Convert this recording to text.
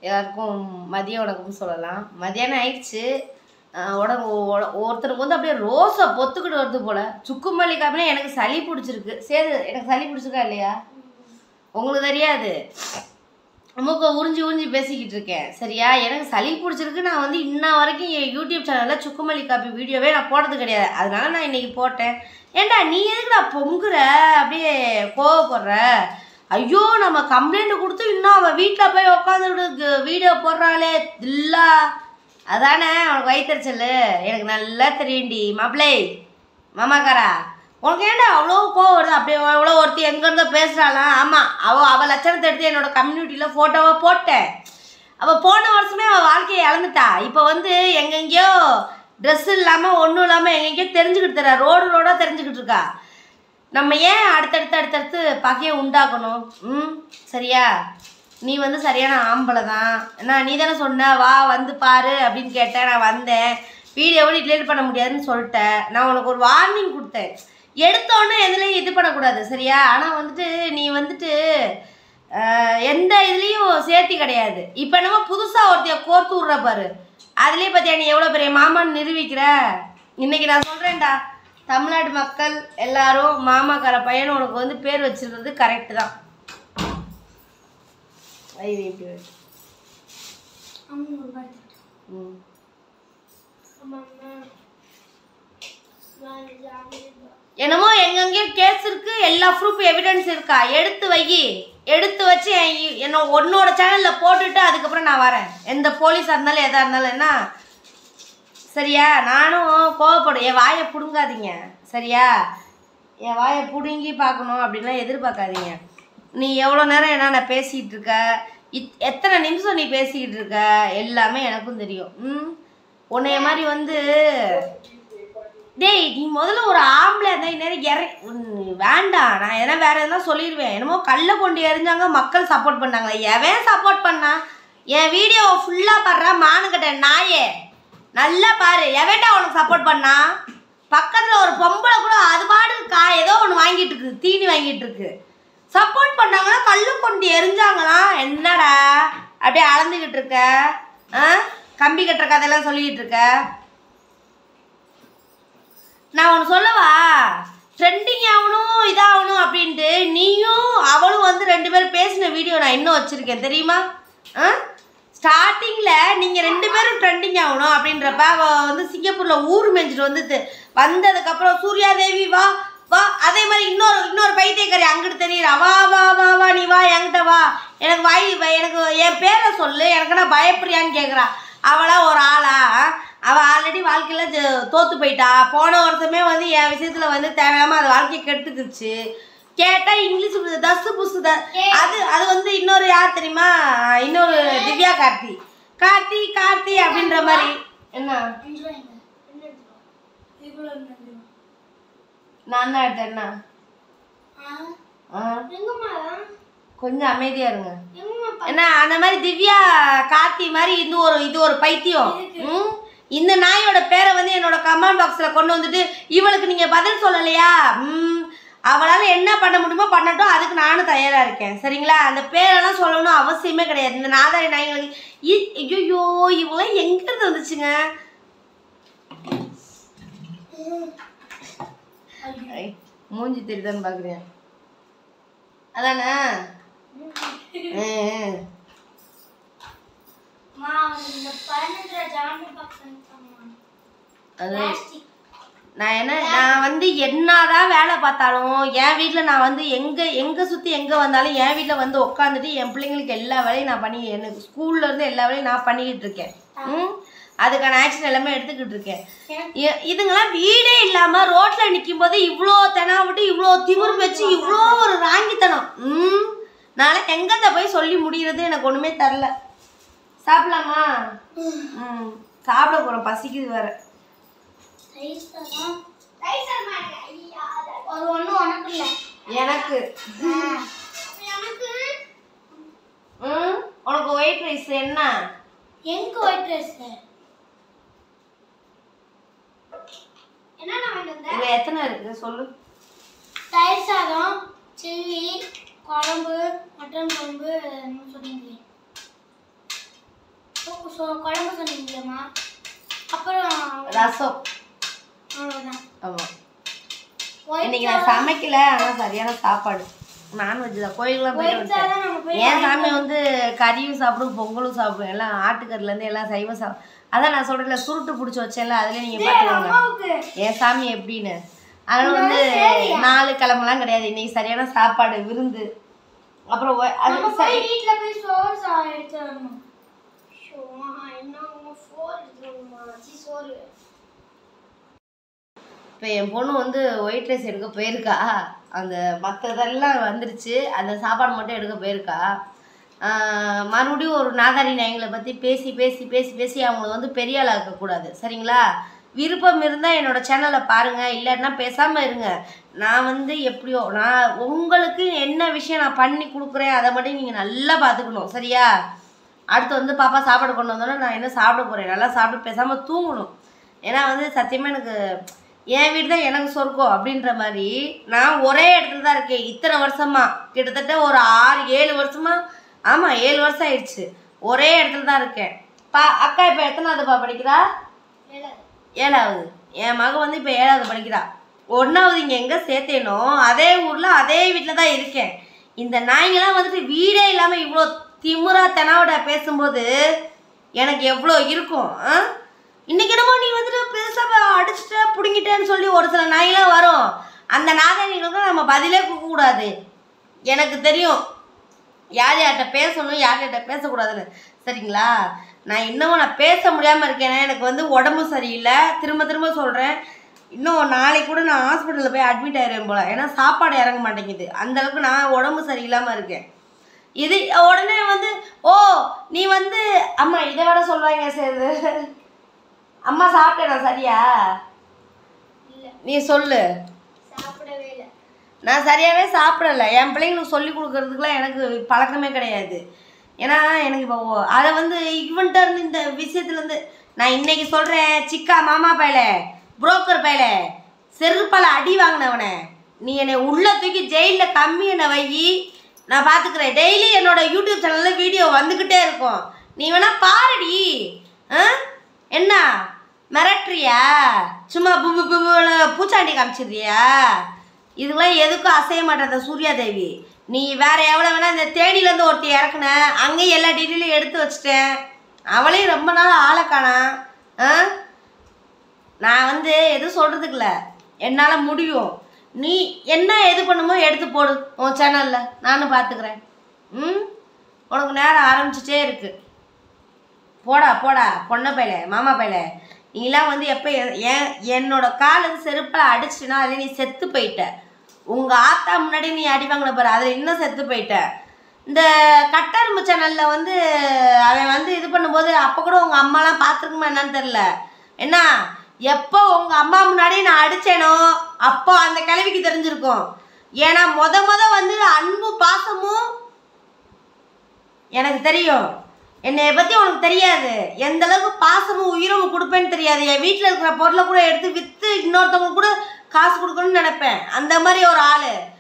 எல்லாருக்கும் மதிய வணக்கம் சொல்லலாம் மதியானம் ஆயிடுச்சு ஆஹ் உடம்பு ஒ- ஒருத்தருக்கு வந்து அப்படியே ரோஸை பொத்துக்கிட்டு வருது போல சுக்குமல்லி காப்பினா எனக்கு சளி பிடிச்சிருக்கு சேது எனக்கு சளி பிடிச்சிருக்கா இல்லையா உங்களுக்கு தெரியாது மூக்க உறிஞ்சி உறிஞ்சி பேசிக்கிட்டு இருக்கேன் சரியா எனக்கு சளி பிடிச்சிருக்கு நான் வந்து இன்ன வரைக்கும் என் யூடியூப் சேனலில் சுக்குமல்லி காப்பி வீடியோவே நான் போடுறது கிடையாது அதனால நான் இன்னைக்கு போட்டேன் ஏண்டா நீ எதுக்குடா பொங்குற அப்படியே கோவப்படுற ஐயோ நம்ம கம்ப்ளைண்ட் கொடுத்து இன்னும் அவள் வீட்டில் போய் உட்காந்துட்டு வீடியோ போடுறாளே இல்லா அதானே அவனுக்கு வயிற்றுச்சல் எனக்கு நல்லா தெரியும்டி மாப்பிளை மாமாக்காரா உனக்கு ஏன்டா அவ்வளோ கோவம் வருது அப்படியே எவ்வளோ ஒருத்தி எங்கேருந்தோ பேசுகிறாளாம் ஆமாம் அவள் அவள் லட்சணத்தை எடுத்து என்னோட கம்யூனிட்டியில் ஃபோட்டோவை போட்டேன் அவள் போன வருஷமே அவள் வாழ்க்கையை இழந்துட்டா இப்போ வந்து எங்கெங்கேயோ ட்ரெஸ் இல்லாமல் ஒன்றும் இல்லாமல் எங்கெங்கேயோ தெரிஞ்சுக்கிட்டு தர ரோடு ரோடாக தெரிஞ்சுக்கிட்டு இருக்கா நம்ம ஏன் அடுத்தடுத்து அடுத்தடுத்து பகையை உண்டாக்கணும் ம் சரியா நீ வந்து சரியான ஆம்பளை தான் நான் நீ தானே சொன்ன வா வந்து பாரு அப்படின்னு கேட்டேன் நான் வந்தேன் வீடியோவை டிலீட் பண்ண முடியாதுன்னு சொல்லிட்டேன் நான் உனக்கு ஒரு வார்னிங் கொடுத்தேன் எடுத்தோடனே எதுலேயும் இது பண்ணக்கூடாது சரியா ஆனால் வந்துட்டு நீ வந்துட்டு ஆஹ், எந்த இதுலேயும் சேர்த்தி கிடையாது இப்போ என்னமோ புதுசாக ஒருத்தைய கோர்த்து விட்ற பாரு அதுலேயே பார்த்தியா நீ எவ்வளோ பெரிய மாமான்னு நிரூபிக்கிற இன்னைக்கு நான் சொல்கிறேன்டா தமிழ்நாடு மக்கள் எல்லாரும் மாமாக்கார பையன் உனக்கு வந்து பேர் வச்சிருக்கிறது கரெக்டு தான் ஐயோ இப்படி வை. ம் என்னமோ எங்கெங்கேயோ கேஸ் இருக்கு எல்லா ப்ரூஃப் எவிடன்ஸ் இருக்கா எடுத்து வை எடுத்து வச்சு என் இ- என்ன உன்னோட சேனலில் போட்டுட்டு அதுக்கப்புறம் நான் வரேன் எந்த போலீஸாக இருந்தாலும் எதாக இருந்தாலும் என்ன சரியா நானும் கோவப்படும் என் வாயை பிடுங்காதீங்க சரியா என் வாயை பிடுங்கி பார்க்கணும் அப்படின்லாம் எதிர்பார்க்காதீங்க நீ எவ்வளோ நேரம் என்ன நான் பேசிகிட்டு இருக்க இத் எத்தனை நிமிஷம் நீ பேசிக்கிட்டு இருக்க எல்லாமே எனக்கும் தெரியும் ம் உன்னைய மாதிரி வந்து டேய் நீ முதல்ல ஒரு ஆம்பளை இருந்தால் இந்நேரம் இற உன் வேண்டாம் நான் எதனா வேற எதனா சொல்லிடுவேன் என்னமோ கல்லை கொண்டு எறிஞ்சாங்க மக்கள் சப்போர்ட் பண்ணாங்களே எவன் சப்போர்ட் பண்ணா என் வீடியோவை ஃபுல்லாக பாடுறா மானுக்கிட்ட நாயே நல்லா பாரு எவன்டா உனக்கு சப்போர்ட் பண்ணா பக்கத்தில் ஒரு பொம்பளை கூட அது பாடு கா ஏதோ ஒன்று வாங்கிட்டு இருக்கு தீனி வாங்கிட்டு இருக்கு சப்போர்ட் பண்ணாங்கன்னா கல்லு கொண்டு எரிஞ்சாங்களாம் என்னடா அப்படியே அளந்துக்கிட்டு இருக்க ஆ கம்பி கட்டுற கதையெல்லாம் சொல்லிக்கிட்டு இருக்க நான் ஒன்று சொல்லவா ட்ரெண்டிங் ஆகணும் இதாகணும் அப்படின்ட்டு நீயும் அவளும் வந்து ரெண்டு பேரும் பேசின வீடியோ நான் இன்னும் வச்சுருக்கேன் தெரியுமா ஆ ஸ்டார்டிங்கில் நீங்கள் ரெண்டு பேரும் ட்ரெண்டிங் ஆகணும் அப்படின்றப்ப அவள் வந்து சிங்கப்பூரில் ஊர் மேய்ஞ்சிட்டு வந்து து- வந்ததுக்கப்புறம் சூர்யா தேவி வா வா அதே மாதிரி இன்னொரு இன்னொரு பைத்தியக்காரி அங்கிட்டு தெரியுறா வா வா வா வா நீ வா என்கிட்ட வா எனக்கு வாய் வ- எனக்கு என் பேரை சொல்லு எனக்கு நான் பயப்படுறியான்னு கேட்குறா அவளா ஒரு ஆளா அவள் ஆல்ரெடி வாழ்க்கையில் ஜ- தோத்து போயிட்டா போன வருஷமே வந்து என் விஷயத்தில் வந்து தேவையாமல் அது வாழ்க்கையை கெடுத்துக்கிச்சு கேட்டால் இங்கிலீஷ் தசு புசு த அது அது வந்து இன்னொரு யார் தெரியுமா இன்னொரு திவ்யா கார்த்தி கார்த்தி கார்த்தி அப்படின்ற மாதிரி என்ன நான் தான் எடுத்தேன் என்ன ஆ கொஞ்சம் அமைதியா இருங்க என்ன அந்த மாதிரி திவ்யா கார்த்தி மாதிரி இது ஒரு இது ஒரு பைத்தியம் ம் இந்த நாயோட பேரை வந்து என்னோட கமெண்ட் பாக்ஸில் கொண்டு வந்துட்டு இவளுக்கு நீங்கள் பதில் சொல்லலையா ம் அவளால் என்ன பண்ண முடியுமோ பண்ணட்டும் அதுக்கு நானும் தயாராக இருக்கேன் சரிங்களா அந்த பேரெல்லாம் சொல்லணும் அவசியமே கிடையாது இந்த நாதாரி நாய்களுக்கு ஐயோ இவங்களாம் எங்கேருந்து வந்துச்சுங்க ஐ, மூஞ்சி தெரியுதான்னு பார்க்குறேன் அதானே ஆ, ஆ. அது நான் என்ன நான் வந்து என்னதான் வேலை பார்த்தாலும் என் வீட்டில் நான் வந்து எங்கே எங்கே சுற்றி எங்கே வந்தாலும் என் வீட்டில் வந்து உட்காந்துட்டு என் பிள்ளைங்களுக்கு எல்லா வேலையும் நான் பண்ணி எனக்கு ஸ்கூல்ல இருந்து எல்லா வேலையும் நான் பண்ணிக்கிட்டு இருக்கேன் ம் அதுக்கான ஆக்ஷன் எல்லாமே எடுத்துக்கிட்டு இருக்கேன் இ- இதுங்கெல்லாம் வீடே இல்லாமல் ரோட்டில் நிற்கும் போது இவ்வளோ தெனாவிட்டு இவ்வளோ திமிரு வச்சு இவ்வளோ ஒரு ராங்கித்தனம் ம் நாளை எங்கத்த போய் சொல்லி முடிகிறது எனக்கு ஒன்றுமே தரல சாப்பிடலாமா ம் சாப்பிட போகிறோம் பசிக்குது வேற ஒரு ஒண்ணு உனக்கு இல்ல எனக்கு எனக்கு ம் உனக்கு ஒயிட் ரைஸ் என்ன எனக்கு ஒயிட் ரைஸ் என்னென்ன வாங்கிட்டு வந்த இதில் எத்தனை இருக்கு சொல்லு தயிர் சாதம் சில்லி குழம்பு மட்டன் குழம்பு என்னமோ சொன்னீங்களே சொ குழம்பு சொன்னீங்களேம்மா அப்புறம் ரசம் அவ்வளோதான் ஆமாம் ஒயிட் இன்னைக்கு நான் சமைக்கல ஆனால் சரியான சாப்பாடு நான்வெஜ் தான் கோயிலுக்குலாம் போயிட்டு ஒயிட் வந்துட்டேன் சாதம் நம்ம போய் என் சாமி வந்து கறியும் சாப்பிடும் பொங்கலும் சாப்பிடும் எல்லாம் ஆட்டுக்கறிலேருந்து எல்லாம் சைவம் சாப்பிடும் அதான் நான் சொல்கிறேன்ல சுருட்டு பிடிச்சி வச்சேன்ல அதில் நீங்கள் பார்த்துக்கோங்க அம்மாவுக்கு என் சாமி எப்படின்னு அதனால வந்து நாலு கிழமெல்லாம் கிடையாது இன்னைக்கு சரியான சாப்பாடு விருந்து அப்புறம் ஒ- அது நம்ம சரி போய் வீட்ல போய் சோறு சா எடுத்து வரணும் ஷோ, என்ன உங்க சோறு எடுத்து வரணுமா சி சோறு இப்போ என் பொண்ணு வந்து ஒயிட் ரைஸ் எடுக்க போயிருக்கா அந்த மற்றதெல்லாம் வந்துருச்சு அந்த சாப்பாடு மட்டும் எடுக்க போயிருக்கா ஆஹ் மறுபடியும் ஒரு நாதாரி நாயங்களை பற்றி பேசி பேசி பேசி பேசி அவங்கள வந்து பெரிய ஆள் ஆக்கக்கூடாது சரிங்களா விருப்பம் இருந்தால் என்னோட சேனலை பாருங்கள் இல்லைன்னா பேசாமல் இருங்க நான் வந்து எப்படியோ நான் உங்களுக்கு என்ன விஷயம் நான் பண்ணி கொடுக்குறேன் அதை மட்டும் நீங்கள் நல்லா பார்த்துக்கணும் சரியா அடுத்து வந்து பாப்பா சாப்பாடு கொண்டு வந்தோன்னே நான் என்ன சாப்பிட போகிறேன் நல்லா சாப்பிட்டு பேசாமல் தூங்கணும் ஏன்னா வந்து சத்தியமாக எனக்கு என் வீடு தான் எனக்கு சொர்க்கம் அப்படின்ற மாதிரி நான் ஒரே இடத்துல தான் இருக்கேன் இத்தனை வருஷமா கிட்டத்தட்ட ஒரு ஆறு ஏழு வருஷமா ஆமாம் ஏழு வருஷம் ஆயிடுச்சு ஒரே இடத்துல தான் இருக்கேன் பா அக்கா இப்போ எத்தனாவதுப்பா படிக்கிறா ஏழாவது என் மக வந்து இப்போ ஏழாவது படிக்கிறா ஒன்றாவது இங்கே எங்கே சேர்த்தேனோ அதே ஊரில் அதே வீட்டில் தான் இருக்கேன் இந்த நாய்ங்கெல்லாம் வந்துட்டு வீடே இல்லாமல் இவ்வளோ திமுறா தெனாவோட பேசும்போது எனக்கு எவ்வளோ இருக்கும் ஆ இன்னைக்கு என்னமோ நீ வந்துட்டு பெருசாக அடிச்சுட்ட பிடுங்கிட்டேன்னு சொல்லி ஒரு சில நாயெல்லாம் வரும் அந்த நாகரிகளுக்கு நம்ம பதிலே கொடுக்கக்கூடாது எனக்கு தெரியும் யார் யார்கிட்ட பேசணும் யார் யார்கிட்ட பேசக்கூடாதுன்னு சரிங்களா நான் இன்னமும் நான் பேச முடியாமல் இருக்கேன் எனக்கு வந்து உடம்பு சரியில்லை திரும்ப திரும்ப சொல்கிறேன் இன்னும் நாளைக்கு கூட நான் ஹாஸ்பிட்டலில் போய் அட்மிட் ஆயிடுவேன் போல ஏன்னா சாப்பாடு இறங்க மாட்டேங்குது அந்த அளவுக்கு நான் உடம்பு சரியில்லாமல் இருக்கேன் இது உடனே வந்து ஓ நீ வந்து அம்மா இதை விட சொல்லுவாங்க சேது அம்மா சாப்பிட்டேனா சரியா இல்ல நீ சொல்லு சாப்பிடவே இல்லை நான் சரியாகவே சாப்பிடல என் பிள்ளைங்களுக்கு சொல்லி கொடுக்கறதுக்குலாம் எனக்கு பழக்கமே கிடையாது ஏன்னா எனக்கு இப்போ ஓ- அதை வந்து இவன்ட்ட இருந்து இந்த விஷயத்துலேருந்து நான் இன்னைக்கு சொல்கிறேன் சிக்கா மாமா பயல புரோக்கர் பயல செருப்பால அடி வாங்கினவனே நீ என்னை உள்ள தூக்கி ஜெயிலில் கம்மி என்னை வை நான் பார்த்துக்கிறேன் டெய்லி என்னோட யூடியூப் சேனலில் வீடியோ வந்துக்கிட்டே இருக்கும் நீ வேணா பாருடி ஆ என்ன மிரட்டுறியா சும்மா புபு புபுன்னு பூச்சாண்டி காமிச்சிடுறியா இதுக்கெல்லாம் எதுக்கும் அசைய மாட்டேன் அந்த சூர்யா தேவி நீ வேற எவ்வளோ வேணா இந்த தேனிலேருந்து ஒருத்தி இறக்குன அங்கேயும் எல்லா டீட்டெயிலும் எடுத்து வச்சிட்டேன் அவளையும் ரொம்ப நாள் ஆளை காணா ஆ நான் வந்து எதுவும் சொல்கிறதுக்கு இல்லை என்னால் முடியும் நீ என்ன எது பண்ணுமோ எடுத்து போடு உன் சேனலில் நானும் பார்த்துக்கிறேன் ம் உனக்கு நேரம் ஆரம்பிச்சிட்டே இருக்கு போடா போடா பொண்ணை பையல மாமா பையல நீலாம் வந்து எப்போ என் என்னோட கால் வந்து செருப்பில் அடிச்சுனா அதில் நீ செத்து போயிட்ட உங்கள் ஆத்தா முன்னாடி நீ அடி வாங்கின பாரு அதில் இன்னும் செத்து போயிட்ட இந்த கட்டரும்பு சேனலில் வந்து அவன் வந்து இது பண்ணும்போது அப்போ கூட உங்கள் அம்மாலாம் பார்த்துருக்குமா என்னன்னு தெரில என்ன எப்போ உங்கள் அம்மா முன்னாடி நான் அடித்தேனோ அப்போ அந்த கிழவிக்கு தெரிஞ்சிருக்கும் ஏன்னா மொத மொத வந்து அன்பு பாசமும் எனக்கு தெரியும் என்னைய பற்றி உனக்கு தெரியாது எந்த அளவுக்கு பாசமும் உயிரும் கொடுப்பேன்னு தெரியாது என் வீட்டில் இருக்கிற பொருளை கூட எடுத்து விற்று இன்னொருத்தவங்க கூட காசு கொடுக்கணும்னு நினைப்பேன் அந்த மாதிரி ஒரு ஆள்